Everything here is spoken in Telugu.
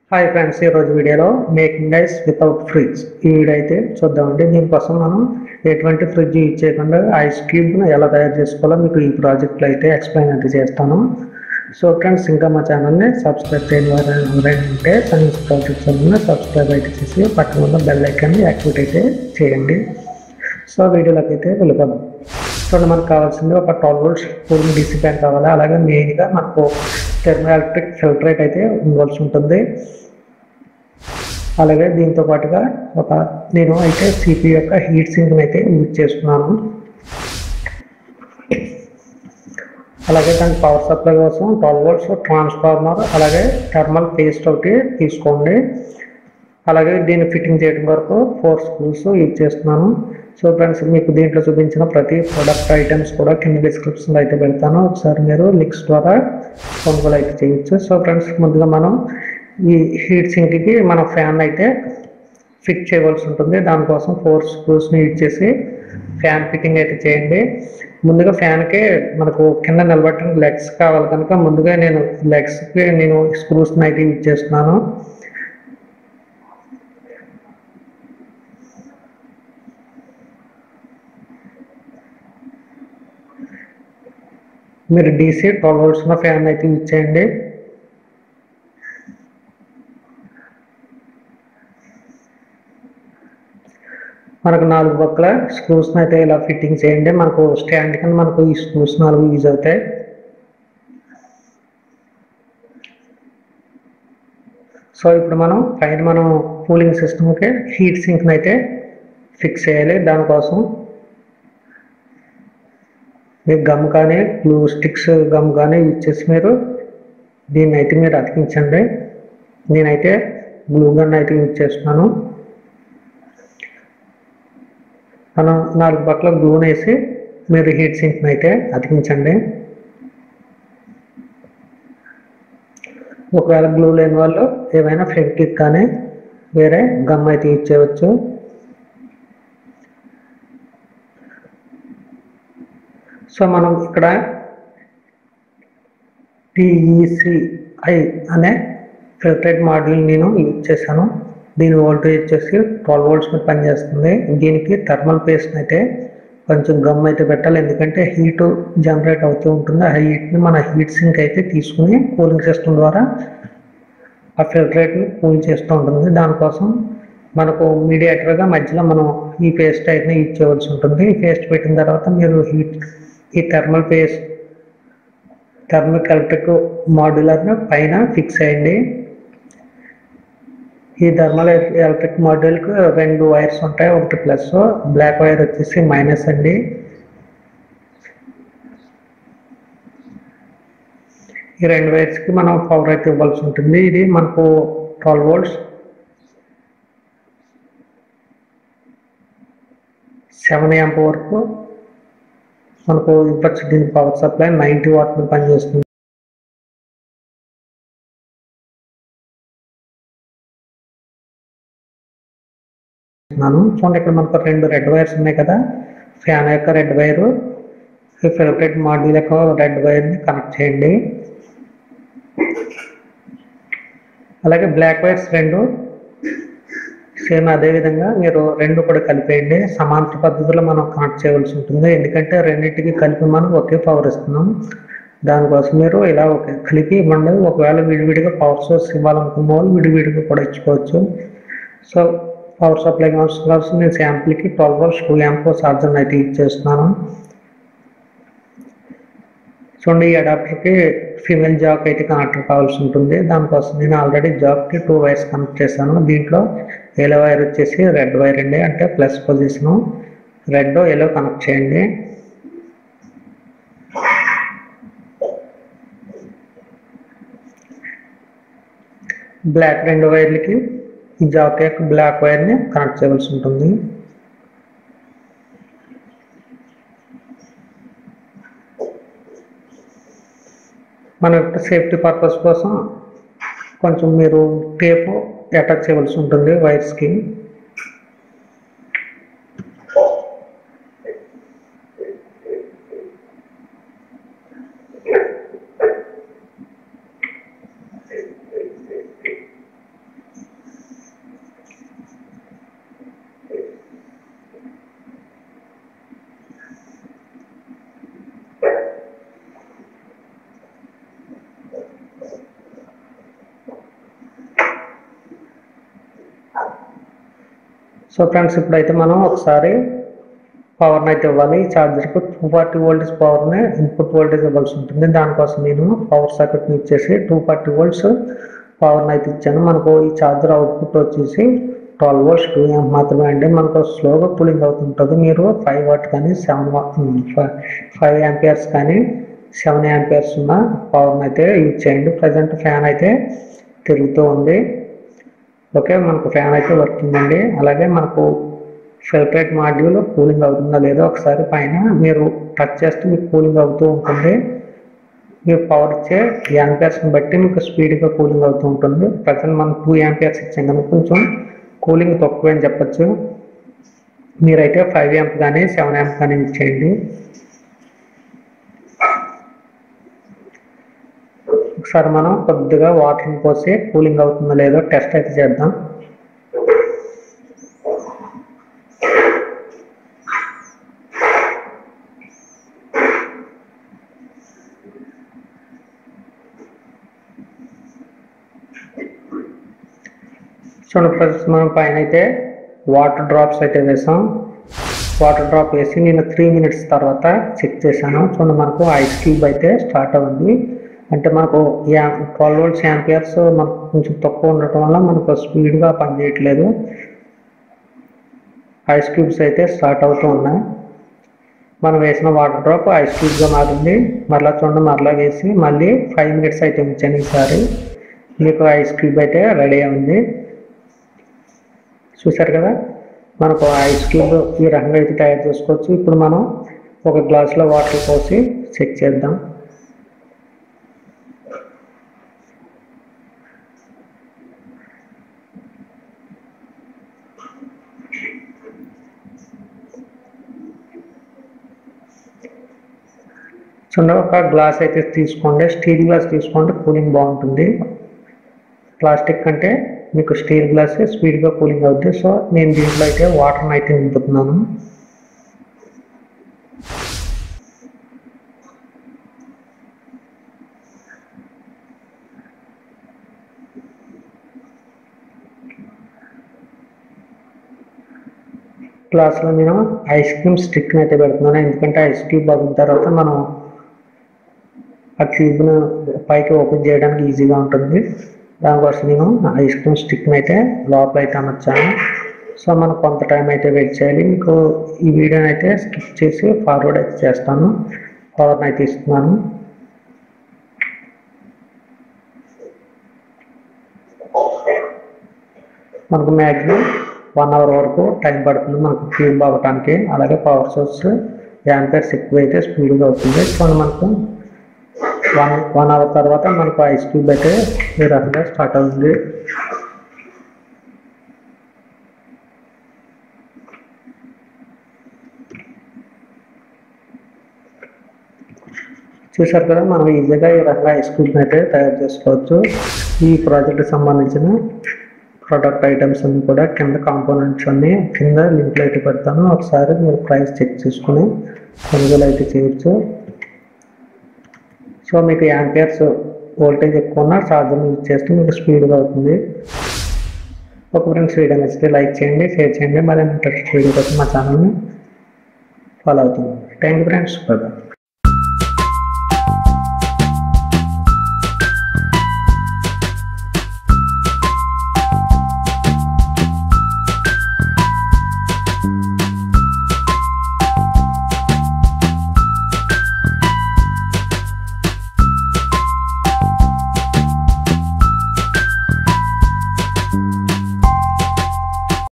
హాయ్ ఫ్రెండ్స్ ఈరోజు వీడియోలో మేకింగ్ ఐస్ వితౌట్ ఫ్రిడ్జ్ ఈ వీడియో అయితే చూద్దామండి దీనికోసం మనం ఎటువంటి ఫ్రిడ్జ్ యూజ్ చేయకుండా ఐస్ క్యూబ్ను ఎలా తయారు చేసుకోవాలో మీకు ఈ ప్రాజెక్ట్లో అయితే ఎక్స్ప్లెయిన్ అయితే చేస్తాను సో ఫ్రెండ్స్ ఇంకా మా ఛానల్ని సబ్స్క్రైబ్ చేయని వారు ఎవరైనా ఉంటే సైన్స్ ప్రాజెక్ట్స్ అన్న సబ్స్క్రైబ్ అయితే చేసి పక్కన ఉన్న బెల్ ఐకాన్ని యాక్టివేట్ అయితే చేయండి సో వీడియోలోకి అయితే వెళ్ళిపోదాం చూడండి మనకు కావాల్సింది ఒక twelve volts cooling DC fan కావాలి అలాగే మెయిన్గా మనకు థెర్మో ఎలక్ట్రిక్ ఫిల్టరేట్ అయితే ఉండవలసి ఉంటుంది అలాగే దీంతో పాటుగా ఒక నేను అయితే సిపి యొక్క హీట్ సింక్ని అయితే యూజ్ చేస్తున్నాను అలాగే దాని పవర్ సప్లై కోసం ట్వెల్వ్ వోల్ట్స్ ట్రాన్స్ఫార్మర్ అలాగే థర్మల్ పేస్ట్ ఒకటి తీసుకోండి అలాగే దీన్ని ఫిట్టింగ్ చేయడం వరకు ఫోర్ స్క్రూస్ యూజ్ చేస్తున్నాను సో ఫ్రెండ్స్ మీకు దీంట్లో చూపించిన ప్రతి ప్రొడక్ట్ ఐటమ్స్ కూడా కింద డిస్క్రిప్షన్లో అయితే పెడతాను ఒకసారి మీరు లింక్స్ ద్వారా కొనుగోలు అయితే చేయొచ్చు సో ఫ్రెండ్స్ ముందుగా మనం ఈ హీట్ సింక్కి మన ఫ్యాన్ అయితే ఫిట్ చేయవలసి ఉంటుంది దానికోసం ఫోర్ స్క్రూస్ని యూజ్ చేసి ఫ్యాన్ ఫిట్టింగ్ అయితే చేయండి ముందుగా ఫ్యాన్కి మనకు కింద నిలబెట్టడానికి లెగ్స్ కావాలి కనుక ముందుగా నేను లెగ్స్కి నేను స్క్రూస్ని అయితే యూజ్ చేస్తున్నాను మీరు డీసీ ట్వెల్వ్ వోల్ట్స్ ఉన్న ఫ్యాన్ అయితే యూజ్ చేయండి మనకు నాలుగు పక్కల స్క్రూస్ అయితే ఇలా ఫిట్టింగ్ చేయండి మనకు స్టాండ్ కింద మనకు ఈ స్క్రూస్ నాలుగు యూజ్ అవుతాయి సో ఇప్పుడు మనం పైన మనం కూలింగ్ సిస్టమ్కి హీట్ సింక్ని అయితే ఫిక్స్ చేయాలి దానికోసం మీరు గమ్ కానీ గ్లూ స్టిక్స్ గమ్ కానీ యూజ్ చేసి మీరు దీన్ని అయితే మీరు అతికించండి నేనైతే గ్లూ గన్ అయితే యూజ్ చేస్తున్నాను మనం నాలుగు పక్కల గ్లూని వేసి మీరు హీట్ సింక్ని అయితే అతికించండి ఒకవేళ గ్లూ లేని వాళ్ళు ఏమైనా ఫెవిక్విక్ కానీ వేరే గమ్ అయితే యూజ్ చేయవచ్చు సో మనం ఇక్కడ టిఈసిఐ అనే ఫిల్టరేట్ మాడ్యూల్ నేను యూజ్ చేశాను దీని వోల్టేజ్ వచ్చేసి ట్వెల్వ్ వోల్ట్స్ మీద పనిచేస్తుంది దీనికి థర్మల్ పేస్ట్ అయితే కొంచెం గమ్ అయితే పెట్టాలి ఎందుకంటే హీట్ జనరేట్ అవుతూ ఉంటుంది ఆ హీట్ని మన హీట్ సింక్ అయితే తీసుకుని కూలింగ్ సిస్టమ్ ద్వారా ఆ ఫిల్టరేట్ని కూల్ చేస్తూ ఉంటుంది దానికోసం మనకు మీడియేటర్గా మధ్యలో మనం ఈ పేస్ట్ అయితే యూజ్ చేయవలసి ఉంటుంది ఈ పేస్ట్ పెట్టిన తర్వాత మీరు హీట్ ఈ థర్మల్ పేస్ట్ థర్మల్ ఎలక్ట్రిక్ మాడ్యులర్ని పైన ఫిక్స్ అయ్యండి ఈ థర్మల్ ఎలక్ట్రిక్ మాడ్యూల్కి రెండు వైర్స్ ఉంటాయి ఒకటి ప్లస్ బ్లాక్ వైర్ వచ్చేసి మైనస్ అండి ఈ రెండు వైర్స్కి మనం పవర్ అయితే ఇవ్వాల్సి ఉంటుంది ఇది మనకు ట్వెల్వ్ వోల్ట్స్ సెవెన్ ఎంప్ వరకు మనకు ఇవ్వచ్చు దీని పవర్ సప్లై నైంటీ వాట్ మీద పనిచేస్తుంది చేస్తున్నాను చూడండి ఇక్కడ మనకు రెండు రెడ్ వైర్స్ ఉన్నాయి కదా ఫ్యాన్ యొక్క రెడ్ వైరు ఈ ఫిల్టరేట్ మాడ్యూల్ యొక్క రెడ్ వైర్ని కనెక్ట్ చేయండి అలాగే బ్లాక్ వైర్స్ రెండు సేమ్ అదే విధంగా మీరు రెండు కూడా కలిపేయండి సమాంతర పద్ధతిలో మనం కనెక్ట్ చేయవలసి ఉంటుంది ఎందుకంటే రెండింటికి కలిపి మనం ఒకే పవర్ ఇస్తున్నాం దానికోసం మీరు ఇలా ఒక కలిపి ఇవ్వండి ఒకవేళ విడివిడిగా పవర్ సోర్స్ ఇవ్వాలనుకున్న వాళ్ళు విడివిడిగా కూడా ఇచ్చుకోవచ్చు సో పవర్ సప్లై కోసం నేను శాంపుల్కి twelve volts two amp charger అయితే యూజ్ చేస్తున్నాను చూడండి ఈ అడాప్టర్కి ఫీమేల్ జాక్ అయితే కనెక్టర్ కావాల్సి ఉంటుంది దానికోసం నేను ఆల్రెడీ జాక్కి టూ వైర్స్ కనెక్ట్ చేశాను దీంట్లో ఎల్లో వైర్ వచ్చేసి రెడ్ వైర్ అండి అంటే plus position red yellow connect చేయండి బ్లాక్ రెండు వైర్లకి ఈ జాక్ యొక్క బ్లాక్ వైర్ని కనెక్ట్ చేయవలసి ఉంటుంది మన యొక్క సేఫ్టీ పర్పస్ కోసం కొంచెం మీరు టేపు అటాచ్ చేయవలసి ఉంటుంది వైర్స్కి సో ఫ్రెండ్స్ ఇప్పుడైతే మనం ఒకసారి పవర్ని అయితే ఇవ్వాలి ఈ ఛార్జర్కి టూ ఫార్టీ వోల్ట్స్ పవర్ని ఇన్పుట్ వోల్టేజ్ ఇవ్వాల్సి ఉంటుంది దానికోసం నేను పవర్ సాకెట్ని ఇచ్చేసి టూ ఫార్టీ వోల్ట్స్ పవర్ని అయితే ఇచ్చాను మనకు ఈ ఛార్జర్ అవుట్పుట్ వచ్చేసి ట్వెల్వ్ వోల్ట్స్ టూ ఎంప్ మాత్రమే అండి మనకు స్లోగా కూలింగ్ అవుతుంటుంది మీరు ఫైవ్ వాట్ కానీ సెవెన్ వాట్ ఫైవ్ యాంపియర్స్ కానీ సెవెన్ యాంపియర్స్ ఉన్న పవర్ని అయితే యూజ్ చేయండి ప్రజెంట్ ఫ్యాన్ అయితే తిరుగుతూ ఉంది ఓకే మనకు ఫ్యాన్ అయితే వర్కింగ్ అండి అలాగే మనకు ఫిల్టరేట్ మాడ్యూల్ కూలింగ్ అవుతుందా లేదో ఒకసారి పైన మీరు టచ్ చేస్తే మీకు కూలింగ్ అవుతూ ఉంటుంది మీరు పవర్ ఇచ్చే యాంపియర్స్ని బట్టి మీకు స్పీడ్గా కూలింగ్ అవుతూ ఉంటుంది ప్రజెంట్ మనం టూ యాంపియర్స్ ఇచ్చాం కనుక కొంచెం కూలింగ్ తక్కువ అని చెప్పచ్చు మీరైతే ఫైవ్ యాంప్ కానీ సెవెన్ యాంప్ కానీ ఇచ్చేయండి ఒకసారి మనం కొద్దిగా వాటర్ని పోసి కూలింగ్ అవుతుందో లేదో టెస్ట్ అయితే చేద్దాం చూడండి ఫ్రెండ్స్ మనం పైన అయితే వాటర్ డ్రాప్స్ అయితే వేసాం వాటర్ డ్రాప్ వేసి నేను త్రీ మినిట్స్ తర్వాత చెక్ చేశాను చూడండి మనకు ఐస్ క్యూబ్ అయితే స్టార్ట్ అవ్వండి అంటే మనకు యా ట్వెల్వ్ వోల్ట్స్ యాంపియర్స్ మనకు కొంచెం తక్కువ ఉండటం వల్ల మనకు స్పీడ్గా పనిచేయట్లేదు ఐస్ క్యూబ్స్ అయితే స్టార్ట్ అవుతూ ఉన్నాయి మనం వేసిన వాటర్ డ్రాప్ ఐస్ క్యూబ్గా మారింది మరలా చూడండి మరలా వేసి మళ్ళీ ఫైవ్ మినిట్స్ అయితే ఉంచాను ఈసారి మీకు ఐస్ క్యూబ్ అయితే రెడీ అయింది చూసారు కదా మనకు ఐస్ క్యూబ్ ఈ రకంగా అయితే తయారు చేసుకోవచ్చు ఇప్పుడు మనం ఒక గ్లాసులో వాటర్ పోసి చెక్ చేద్దాం చూడండి ఒక గ్లాస్ అయితే తీసుకోండి స్టీల్ గ్లాస్ తీసుకోండి కూలింగ్ బాగుంటుంది ప్లాస్టిక్ కంటే మీకు స్టీల్ గ్లాస్ స్పీడ్గా కూలింగ్ అవుతుంది సో నేను దీంట్లో అయితే వాటర్ని అయితే నింపుతున్నాను గ్లాస్లో నేను ఐస్ క్రీమ్ స్టిక్ని అయితే పెడుతున్నాను ఎందుకంటే ఐస్ క్యూబ్ పడిన తర్వాత మనం ఆ క్యూబ్ను పైకి ఓపెన్ చేయడానికి ఈజీగా ఉంటుంది దానికోసం నేను ఐస్ క్రీమ్ స్టిక్ని అయితే లోపల అయితే అమర్చాను సో మనం కొంత టైం అయితే వెయిట్ చేయాలి మీకు ఈ వీడియోని అయితే స్కిప్ చేసి ఫార్వర్డ్ అయితే చేస్తాను పవర్ని అయితే ఇస్తున్నాను మనకు మ్యాక్సిమం వన్ అవర్ వరకు టైం పడుతుంది మనకు క్యూబ్ అవ్వటానికి అలాగే పవర్ సోర్స్ యాంపర్స్ ఎక్కువ అయితే స్పీడ్గా అవుతుంది సో మనకు వన్ వన్ అవర్ తర్వాత మనకు ఐస్ క్యూబ్ అయితే ఈ రకంగా స్టార్ట్ అవుతుంది చూసారు కదా మనం ఈజీగా ఈ రకంగా ఐస్ క్యూబ్ అయితే తయారు చేసుకోవచ్చు ఈ ప్రాజెక్ట్కి సంబంధించిన ప్రోడక్ట్ ఐటమ్స్ అన్ని కూడా కింద కాంపోనెంట్స్ అన్ని కింద లింక్లో అయితే పెడతాను ఒకసారి మీరు ప్రైస్ చెక్ చేసుకుని కొనుగోలు అయితే చేయొచ్చు సో మీకు యాంపియర్స్ వోల్టేజ్ ఎక్కువ ఉన్న ఛార్జర్ యూజ్ చేస్తే మీకు స్పీడ్గా అవుతుంది ఒక ఫ్రెండ్స్ వీడియో నచ్చితే లైక్ చేయండి షేర్ చేయండి మరి ఇంట్రెస్ట్ వీడియో కోసం మా ఛానల్ని ఫాలో అవుతుంది థ్యాంక్ యూ ఫ్రెండ్స్ బాయ్